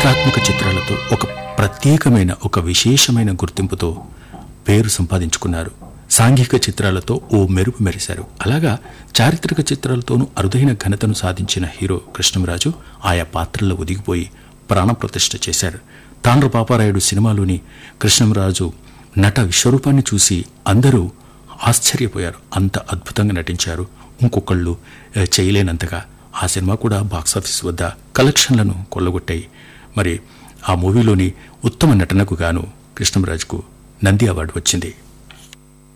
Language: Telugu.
చారిత్రాత్మక చిత్రాలతో ఒక ప్రత్యేకమైన ఒక విశేషమైన గుర్తింపుతో పేరు సంపాదించుకున్నారు సాంఘిక చిత్రాలతో ఓ మెరుపు మెరిశారు అలాగా చారిత్రక చిత్రాలతోనూ అరుదైన ఘనతను సాధించిన హీరో కృష్ణంరాజు ఆయా పాత్రల్లో ఒదిగిపోయి ప్రాణప్రతిష్ఠ చేశారు తాండ్ర పాపారాయుడు సినిమాలోని కృష్ణంరాజు నట విశ్వరూపాన్ని చూసి అందరూ ఆశ్చర్యపోయారు అంత అద్భుతంగా నటించారు ఇంకొకళ్ళు ఆ, చేయలేనంతగా ఆ సినిమా కూడా బాక్సాఫీస్ వద్ద కలెక్షన్లను కొల్లగొట్టాయి మరి ఆ మూవీలోని ఉత్తమ నటనకు గాను కృష్ణంరాజుకు నంది అవార్డు వచ్చింది